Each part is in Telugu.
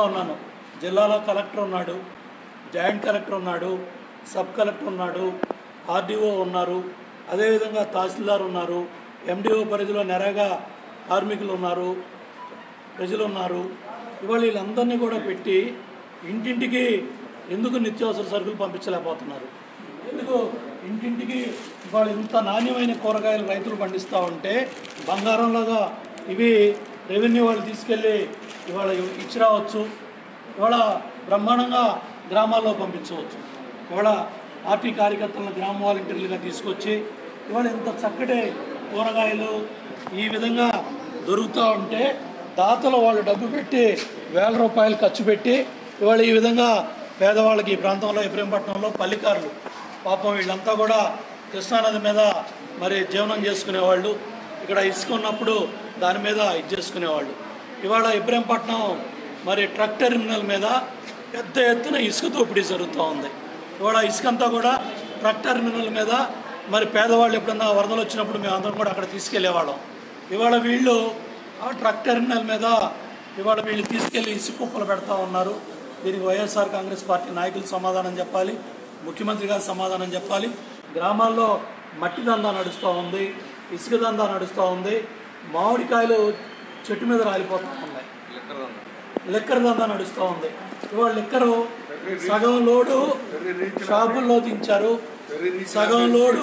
ఉన్నాను జిల్లాలో కలెక్టర్ ఉన్నాడు జాయింట్ కలెక్టర్ ఉన్నాడు సబ్ కలెక్టర్ ఉన్నాడు ఆర్డీఓ ఉన్నారు అదేవిధంగా తహసీల్దార్ ఉన్నారు ఎండిఓ పరిధిలో నెరగా కార్మికులు ఉన్నారు ప్రజలు ఉన్నారు ఇవాళ వీళ్ళందరినీ కూడా పెట్టి ఇంటింటికి ఎందుకు నిత్యావసర సరుకులు పంపించలేకపోతున్నారు ఎందుకు ఇంటింటికి ఇవాళ ఇంత నాణ్యమైన కూరగాయలు రైతులు పండిస్తూ ఉంటే బంగారంలాగా ఇవి రెవెన్యూ వాళ్ళు తీసుకెళ్ళి ఇవాళ ఇచ్చి రావచ్చు ఇవాళ బ్రహ్మాండంగా గ్రామాల్లో పంపించవచ్చు ఇవాళ పార్టీ కార్యకర్తలను గ్రామ వాలంటీర్లుగా తీసుకొచ్చి ఇవాళ ఇంత చక్కటి కూరగాయలు ఈ విధంగా దొరుకుతూ ఉంటే దాతలు వాళ్ళు డబ్బు పెట్టి వేల రూపాయలు ఖర్చు పెట్టి ఇవాళ ఈ విధంగా పేదవాళ్ళకి ఈ ప్రాంతంలో ఇబ్రహీంపట్నంలో పల్లికారులు పాపం వీళ్ళంతా కూడా కృష్ణానది మీద మరి జీవనం చేసుకునేవాళ్ళు ఇక్కడ ఇసుక ఉన్నప్పుడు దాని మీద ఇది చేసుకునేవాళ్ళు ఇవాళ ఇబ్రహీంపట్నం మరి ట్రక్ టెర్మినల్ మీద పెద్ద ఎత్తున ఇసుక దోపిడీ జరుగుతూ ఉంది ఇవాళ ఇసుక అంతా కూడా ట్రక్ టెర్మినల్ మీద మరి పేదవాళ్ళు ఎప్పుడన్నా వరదలు వచ్చినప్పుడు మేము అందరం కూడా అక్కడ తీసుకెళ్లేవాళ్ళం ఇవాళ వీళ్ళు ఆ ట్రక్ టెర్మినల్ మీద ఇవాళ వీళ్ళు తీసుకెళ్లి ఇసుక కుప్పలు పెడతా ఉన్నారు దీనికి వైఎస్ఆర్ కాంగ్రెస్ పార్టీ నాయకులు సమాధానం చెప్పాలి ముఖ్యమంత్రి గారు సమాధానం చెప్పాలి గ్రామాల్లో మట్టి దందా నడుస్తూ ఉంది ఇసుక దందా నడుస్తూ ఉంది మామిడికాయలు చెట్టు మీద రాలిపోతూ ఉన్నాయి లిక్కర్ దందా నడుస్తూ ఉంది ఇవాళ లిక్కరు సగం లోడు షాపుల్లో దించారు సగం లోడు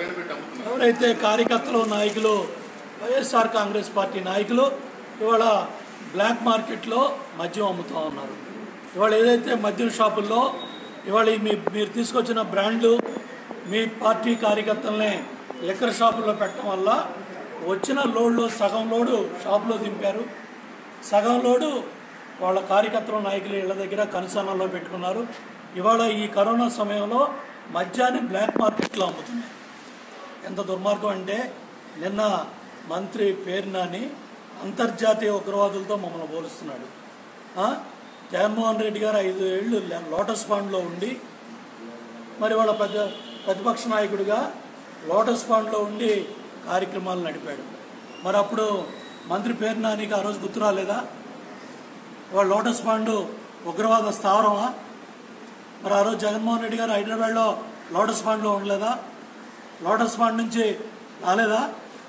ఎవరైతే కార్యకర్తలు నాయకులు వైఎస్ఆర్ కాంగ్రెస్ పార్టీ నాయకులు ఇవాళ బ్లాక్ మార్కెట్లో మద్యం అమ్ముతూ ఉన్నారు ఇవాళ ఏదైతే మద్యం షాపుల్లో ఇవాళ ఈ మీ మీరు తీసుకొచ్చిన బ్రాండ్లు మీ పార్టీ కార్యకర్తలనే లిక్కర్ షాపుల్లో పెట్టడం వల్ల వచ్చిన లోడ్లో సగం లోడు షాపులో దింపారు సగం లోడు వాళ్ళ కార్యకర్తల నాయకులు ఇళ్ళ దగ్గర కనుసన్నల్లో పెట్టుకున్నారు ఇవాళ ఈ కరోనా సమయంలో మద్యాన్ని బ్లాక్ మార్కెట్లో అమ్ముతున్నాయి ఎంత దుర్మార్గం అంటే నిన్న మంత్రి పేర్నాని అంతర్జాతీయ ఉగ్రవాదులతో మమ్మల్ని పోలుస్తున్నాడు ఆ? జగన్మోహన్ రెడ్డి గారు ఐదు ఏళ్ళు లే- లోటస్ పాండ్లో ఉండి మరి వాళ్ళ ప్రతి ప్రతిపక్ష నాయకుడిగా లోటస్ పాండ్లో ఉండి కార్యక్రమాలు నడిపాడు మరి అప్పుడు మంత్రి పేర్నానికి ఆ రోజు గుర్తు రాలేదా వాళ్ళ లోటస్ పాండ్ ఉగ్రవాద స్థావరమా మరి ఆ రోజు జగన్మోహన్ రెడ్డి గారు హైదరాబాద్లో లోటస్ పాండ్లో ఉండలేదా లోటస్ పాండ్ నుంచి రాలేదా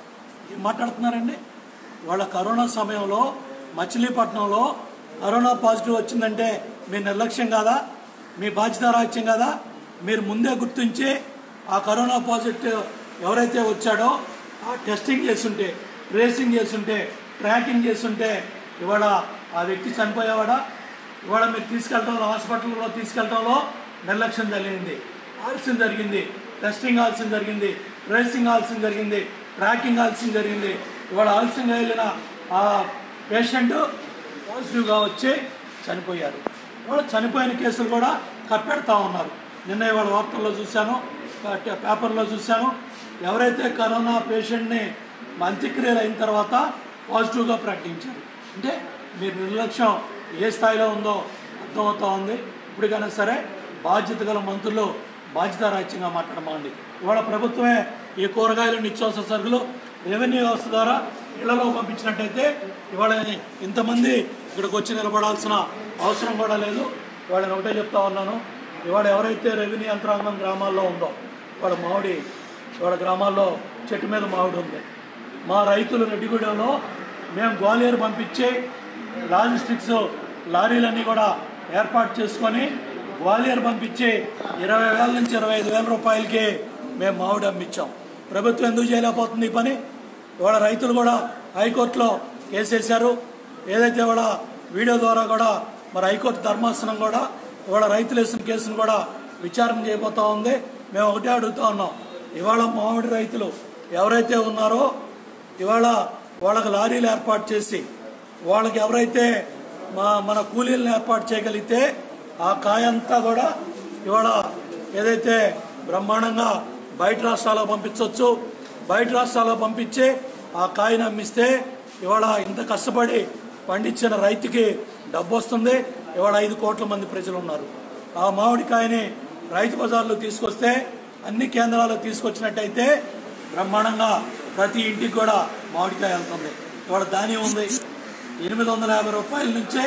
ఏం మాట్లాడుతున్నారండి వాళ్ళ కరోనా సమయంలో మచిలీపట్నంలో కరోనా పాజిటివ్ వచ్చిందంటే మీ నిర్లక్ష్యం కాదా మీ బాధ్యత రాజ్యం కదా మీరు ముందే గుర్తించి ఆ కరోనా పాజిటివ్ ఎవరైతే వచ్చాడో ఆ టెస్టింగ్ చేస్తుంటే ట్రేసింగ్ చేస్తుంటే ట్రాకింగ్ చేస్తుంటే ఇవాళ ఆ వ్యక్తి చనిపోయేవాడా ఇవాళ మీరు తీసుకెళ్ళటంలో హాస్పిటల్లో తీసుకెళ్ళటంలో నిర్లక్ష్యం జరిగింది ఆలస్యం జరిగింది టెస్టింగ్ ఆలస్యం జరిగింది ట్రేసింగ్ ఆలస్యం జరిగింది ట్రాకింగ్ ఆలస్యం జరిగింది ఇవాళ ఆలస్యంగా వెళ్ళిన ఆ పేషెంట్ పాజిటివ్గా వచ్చి చనిపోయారు ఇవాళ చనిపోయిన కేసులు కూడా కప్పెడతా ఉన్నారు నిన్న ఇవాళ వార్తల్లో చూశాను పే- పేపర్లో చూశాను ఎవరైతే కరోనా పేషెంట్ని అంత్యక్రియలు అయిన తర్వాత పాజిటివ్గా ప్రకటించారు అంటే మీరు నిర్లక్ష్యం ఏ స్థాయిలో ఉందో అర్థమవుతా ఉంది ఇప్పటికైనా సరే బాధ్యత గల మంత్రులు బాధ్యతారాజ్యంగా మాట్లాడమండి ఇవాళ ప్రభుత్వమే ఈ కూరగాయలు నిత్యావసర సరుకులు రెవెన్యూ వ్యవస్థ ద్వారా ఇళ్లలో పంపించినట్టయితే ఇవాళ ఇంతమంది ఇక్కడికి వచ్చి నిలబడాల్సిన అవసరం కూడా లేదు ఇవాళ ఒకటే చెప్తా ఉన్నాను ఇవాళ ఎవరైతే రెవెన్యూ యంత్రాంగం గ్రామాల్లో ఉందో ఇవాళ మామిడి ఇవాళ గ్రామాల్లో చెట్టు మీద మామిడి ఉంది మా రైతులు రెడ్డిగూడెంలో మేము గ్వాలియర్ పంపించి లాజిస్టిక్స్ లారీలన్నీ కూడా ఏర్పాటు చేసుకొని గ్వాలియర్ పంపించి ఇరవై వేల నుంచి ఇరవై ఐదు వేల రూపాయలకి మేము మామిడి అమ్మించాం ప్రభుత్వం ఎందుకు చేయలేకపోతుంది ఈ పని ఇవాళ రైతులు కూడా హైకోర్టులో కేసు వేశారు ఏదైతే ఇవాళ వీడియో ద్వారా కూడా మరి హైకోర్టు ధర్మాసనం కూడా ఇవాళ రైతులు వేసిన కేసును కూడా విచారణ చేయబోతా ఉంది మేము ఒకటే అడుగుతా ఉన్నాం ఇవాళ మామిడి రైతులు ఎవరైతే ఉన్నారో ఇవాళ వాళ్ళకి లారీలు ఏర్పాటు చేసి వాళ్ళకి ఎవరైతే మా మన కూలీలను ఏర్పాటు చేయగలిగితే ఆ కాయ అంతా కూడా ఇవాళ ఏదైతే బ్రహ్మాండంగా బయట రాష్ట్రాలకు పంపించవచ్చు బయట రాష్ట్రాలకు పంపించి ఆ కాయను అమ్మిస్తే ఇవాళ ఇంత కష్టపడి పండించిన రైతుకి డబ్బు వస్తుంది ఇవాళ ఐదు కోట్ల మంది ప్రజలు ఉన్నారు ఆ మామిడికాయని రైతు బజార్లో తీసుకొస్తే అన్ని కేంద్రాలకు తీసుకొచ్చినట్టయితే బ్రహ్మాండంగా ప్రతి ఇంటికి కూడా మామిడికాయ వెళ్తుంది ఇవాళ ధాన్యం ఉంది ఎనిమిది వందల యాభై రూపాయల నుంచే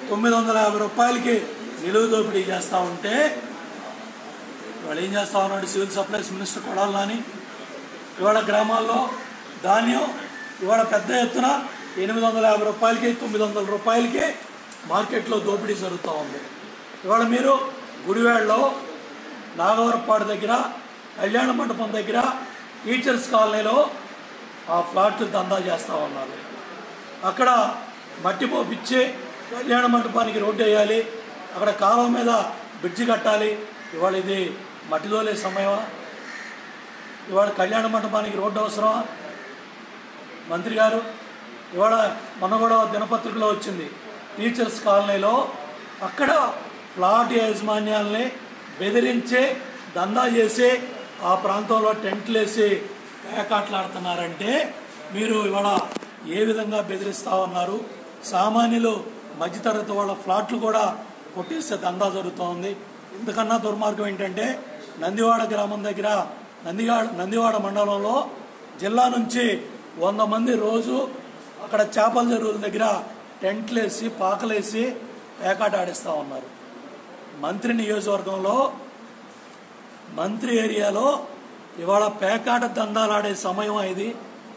తొమ్మిది వందల యాభై రూపాయలకి నిలువు దోపిడీ చేస్తూ ఉంటే ఇవాళ ఏం చేస్తా ఉన్నాడు civil supplies minister Kodali Nani ఇవాళ గ్రామాల్లో ధాన్యం ఇవాళ పెద్ద ఎత్తున ఎనిమిది వందల యాభై రూపాయలకి తొమ్మిది వందల రూపాయలకి మార్కెట్లో దోపిడీ జరుగుతూ ఉంది ఇవాళ మీరు గుడివాడలో నాగవరపాడు దగ్గర కళ్యాణ మండపం దగ్గర టీచర్స్ కాలనీలో ఆ ఫ్లాట్లు దందా చేస్తూ ఉన్నారు అక్కడ మట్టి పోపిచ్చి కళ్యాణ మండపానికి రోడ్డు వేయాలి అక్కడ కాలువ మీద బ్రిడ్జి కట్టాలి ఇవాళ ఇది మట్టి తోలే సమయమా ఇవాళ కళ్యాణ మండపానికి రోడ్డు అవసరమా మంత్రి గారు ఇవాళ మొన్న కూడా దినపత్రికలో వచ్చింది టీచర్స్ కాలనీలో అక్కడ ఫ్లాట్ యాజమాన్యాల్ని బెదిరించి దందా చేసి ఆ ప్రాంతంలో టెంట్లు వేసి పేకాట్లాడుతున్నారంటే మీరు ఇవాళ ఏ విధంగా బెదిరిస్తా ఉన్నారు సామాన్యులు మధ్యతరగతి వాళ్ళ ఫ్లాట్లు కూడా కొట్టేస్తే దందా జరుగుతూ ఉంది ఇంతకన్నా దుర్మార్గం ఏంటంటే నందివాడ గ్రామం దగ్గర నందివాడ నందివాడ మండలంలో జిల్లా నుంచి వంద మంది రోజు అక్కడ చేపల చెరువుల దగ్గర టెంట్లేసి పాకలేసి పేకాట ఆడిస్తూ ఉన్నారు మంత్రి నియోజకవర్గంలో మంత్రి ఏరియాలో ఇవాళ పేకాట దందాలాడే సమయం ఇది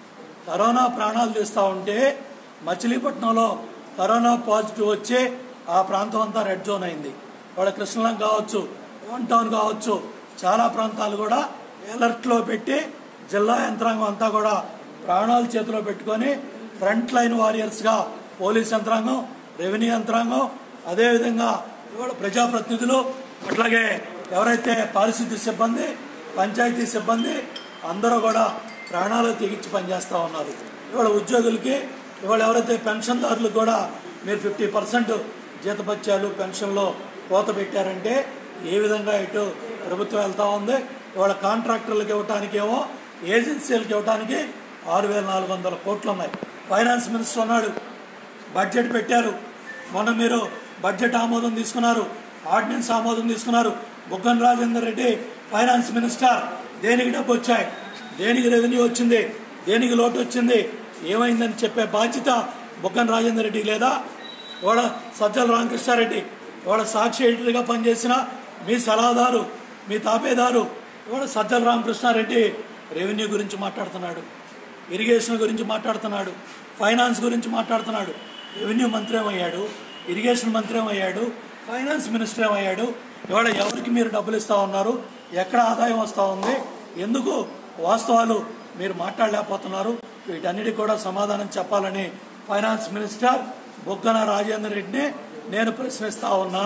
కరోనా ప్రాణాలు తీస్తూ ఉంటే మచిలీపట్నంలో కరోనా పాజిటివ్ వచ్చి ఆ ప్రాంతం అంతా రెడ్ జోన్ అయింది వాళ్ళ కృష్ణలం కావచ్చు వన్ టౌన్ కావచ్చు చాలా ప్రాంతాలు కూడా అలర్ట్లో పెట్టి జిల్లా యంత్రాంగం అంతా కూడా ప్రాణాలు చేతిలో పెట్టుకొని ఫ్రంట్ లైన్ వారియర్స్గా పోలీస్ యంత్రాంగం రెవెన్యూ యంత్రాంగం అదేవిధంగా ఇవాళ ప్రజాప్రతినిధులు అట్లాగే ఎవరైతే పారిశుద్ధ్య సిబ్బంది పంచాయతీ సిబ్బంది అందరూ కూడా ప్రాణాలు తెగించి పనిచేస్తూ ఉన్నారు ఇవాళ ఉద్యోగులకి ఇవాళ ఎవరైతే పెన్షన్దారులకు కూడా మీరు ఫిఫ్టీ పర్సెంట్ జీతపత్యాలు పెన్షన్లో కోత పెట్టారంటే ఏ విధంగా ఇటు ప్రభుత్వం వెళ్తూ ఉంది ఇవాళ కాంట్రాక్టర్లకు ఇవ్వటానికేమో ఏజెన్సీలకు ఇవ్వటానికి ఆరు వేల నాలుగు వందల కోట్లు ఉన్నాయి ఫైనాన్స్ మినిస్టర్ ఉన్నాడు బడ్జెట్ పెట్టారు మొన్న మీరు బడ్జెట్ ఆమోదం తీసుకున్నారు ఆర్డినెన్స్ ఆమోదం తీసుకున్నారు బుగ్గన రాజేందర్ రెడ్డి ఫైనాన్స్ మినిస్టర్ దేనికి డబ్బు వచ్చాయి దేనికి రెవెన్యూ వచ్చింది దేనికి లోటు వచ్చింది ఏమైందని చెప్పే బాధ్యత బుగ్గన రాజేందర్ రెడ్డి లేదా ఇవాళ సజ్జల రామకృష్ణారెడ్డి ఇవాళ సాక్షి ఎడిటర్గా పనిచేసిన మీ సలహాదారు మీ తాపేదారు ఇవాళ సజ్జల రామకృష్ణారెడ్డి రెవెన్యూ గురించి మాట్లాడుతున్నాడు ఇరిగేషన్ గురించి మాట్లాడుతున్నాడు ఫైనాన్స్ గురించి మాట్లాడుతున్నాడు రెవెన్యూ మంత్రి ఏమయ్యాడు ఇరిగేషన్ మంత్రి ఏమయ్యాడు ఫైనాన్స్ మినిస్టర్ ఏమయ్యాడు ఇవాళ ఎవరికి మీరు డబ్బులు ఇస్తా ఉన్నారు ఎక్కడ ఆదాయం వస్తూ ఉంది ఎందుకు వాస్తవాలు మీరు మాట్లాడలేకపోతున్నారు వీటన్నిటికి కూడా సమాధానం చెప్పాలని ఫైనాన్స్ మినిస్టర్ బొగ్గన రాజేందర్ రెడ్డిని నేను ప్రశ్నిస్తా ఉన్నా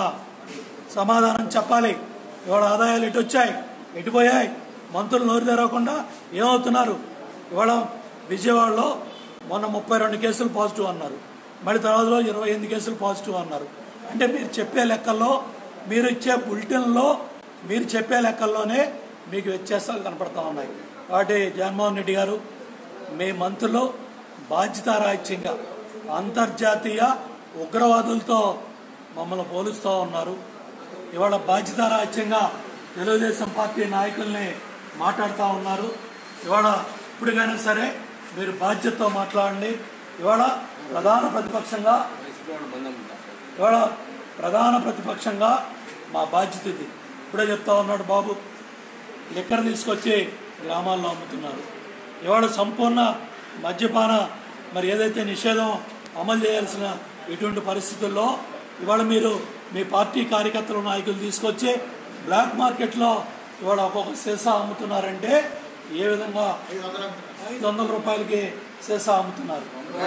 సమాధానం చెప్పాలి ఇవాళ ఆదాయాలు ఎటు వచ్చాయి ఎటు పోయాయి మంత్రులు నోరు తెరవకుండా ఏమవుతున్నారు ఇవాళ విజయవాడలో మొన్న ముప్పై రెండు కేసులు పాజిటివ్ అన్నారు మళ్ళీ తర్వాత రోజు ఇరవై ఎనిమిది కేసులు పాజిటివ్ అన్నారు అంటే మీరు చెప్పే లెక్కల్లో మీరు ఇచ్చే బులెటిన్లో మీరు చెప్పే లెక్కల్లోనే మీకు వ్యత్యాసాలు కనపడతా ఉన్నాయి కాబట్టి జగన్మోహన్ రెడ్డి గారు మీ మంత్రులు బాధ్యతారాహిత్యంగా అంతర్జాతీయ ఉగ్రవాదులతో మమ్మల్ని పోలుస్తూ ఉన్నారు ఇవాళ బాధ్యతారాహిత్యంగా తెలుగుదేశం పార్టీ నాయకుల్ని మాట్లాడుతూ ఉన్నారు ఇవాళ ఇప్పటికైనా సరే మీరు బాధ్యతతో మాట్లాడండి ఇవాళ ప్రధాన ప్రతిపక్షంగా ఇవాళ ప్రధాన ప్రతిపక్షంగా మా బాధ్యత ఇది ఇప్పుడే చెప్తా ఉన్నాడు బాబు లిక్కర్ తీసుకొచ్చి గ్రామాల్లో అమ్ముతున్నారు ఇవాళ సంపూర్ణ మద్యపాన మరి ఏదైతే నిషేధం అమలు చేయాల్సిన ఇటువంటి పరిస్థితుల్లో ఇవాళ మీరు మీ పార్టీ కార్యకర్తలు నాయకులు తీసుకొచ్చి బ్లాక్ మార్కెట్లో ఇవాళ ఒక్కొక్క సీసా అమ్ముతున్నారంటే ఏ విధంగా ఐదు వందల రూపాయలకి సీసా అమ్ముతున్నారు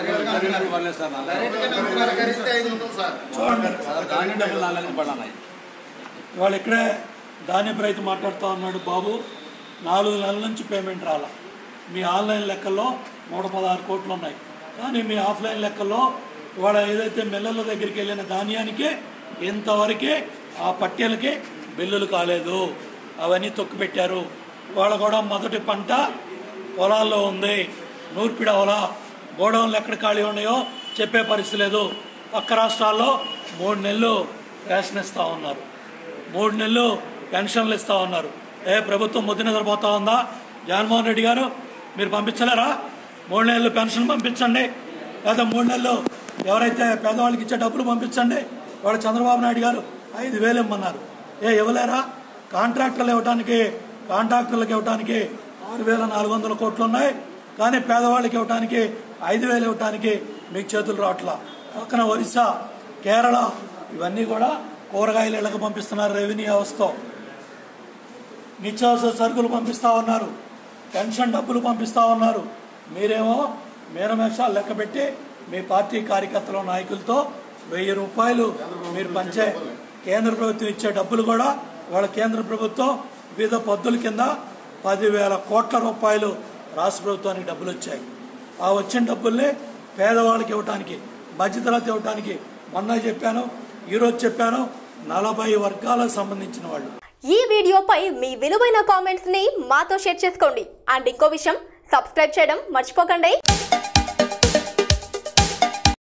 చూడండి ఇవాళ ఇక్కడే ధాన్యపు రైతు మాట్లాడుతూ ఉన్నాడు బాబు నాలుగు నెలల నుంచి పేమెంట్ రాల మీ ఆన్లైన్ లెక్కల్లో నూట పదహారు కోట్లు ఉన్నాయి కానీ మీ ఆఫ్లైన్ లెక్కల్లో ఇవాళ ఏదైతే మిల్లల దగ్గరికి వెళ్ళిన ధాన్యానికి ఇంతవరకే ఆ పట్టెలకి బిల్లులు కాలేదు అవన్నీ తొక్కిపెట్టారు ఇవాళ కూడా మొదటి పంట పొలాల్లో ఉంది నూర్పిడి అవలా గోడౌన్లు ఎక్కడ ఖాళీ ఉన్నాయో చెప్పే పరిస్థితి లేదు పక్క రాష్ట్రాల్లో మూడు నెలలు రేషన్ ఇస్తూ ఉన్నారు మూడు నెలలు పెన్షన్లు ఇస్తూ ఉన్నారు ఏ ప్రభుత్వం ముద్దు నిద్రపోతా ఉందా జగన్మోహన్ రెడ్డి గారు మీరు పంపించలేరా మూడు నెలలు పెన్షన్ పంపించండి లేదా మూడు నెలలు ఎవరైతే పేదవాళ్ళకి ఇచ్చే డబ్బులు పంపించండి వాడు చంద్రబాబు నాయుడు గారు ఐదు వేలు ఇమ్మన్నారు ఏ ఇవ్వలేరా కాంట్రాక్టర్లు ఇవ్వడానికి కాంట్రాక్టర్లకు ఇవ్వడానికి ఆరు వేల నాలుగు వందల కోట్లు ఉన్నాయి కానీ పేదవాళ్ళకి ఇవ్వడానికి ఐదు వేలు ఇవ్వడానికి మీకు చేతులు రావట్లా పక్కన ఒరిస్సా కేరళ ఇవన్నీ కూడా కూరగాయలు ఇళ్ళకి పంపిస్తున్నారు రెవెన్యూ వ్యవస్థ నిత్యావసర సరుకులు పంపిస్తా ఉన్నారు పెన్షన్ డబ్బులు పంపిస్తా ఉన్నారు మీరేమో మేనమేషాలు లెక్క పెట్టి మీ పార్టీ కార్యకర్తల నాయకులతో వెయ్యి రూపాయలు మీరు పంచే కేంద్ర ప్రభుత్వం ఇచ్చే డబ్బులు కూడా వాళ్ళ కేంద్ర ప్రభుత్వం వివిధ పద్ధతుల కింద పదివేల కోట్ల రూపాయలు రాష్ట్ర ప్రభుత్వానికి డబ్బులు వచ్చాయి ఆ వచ్చిన డబ్బుల్ని పేదవాళ్ళకి ఇవ్వటానికి మధ్యతరగతి ఇవ్వటానికి మొన్న చెప్పాను ఈరోజు చెప్పాను నలభై వర్గాలకు సంబంధించిన వాళ్ళు ఈ వీడియోపై మీ విలువైన కామెంట్స్ ని మాతో షేర్ చేసుకోండి అండ్ ఇంకో విషయం సబ్స్క్రైబ్ చేయడం మర్చిపోకండి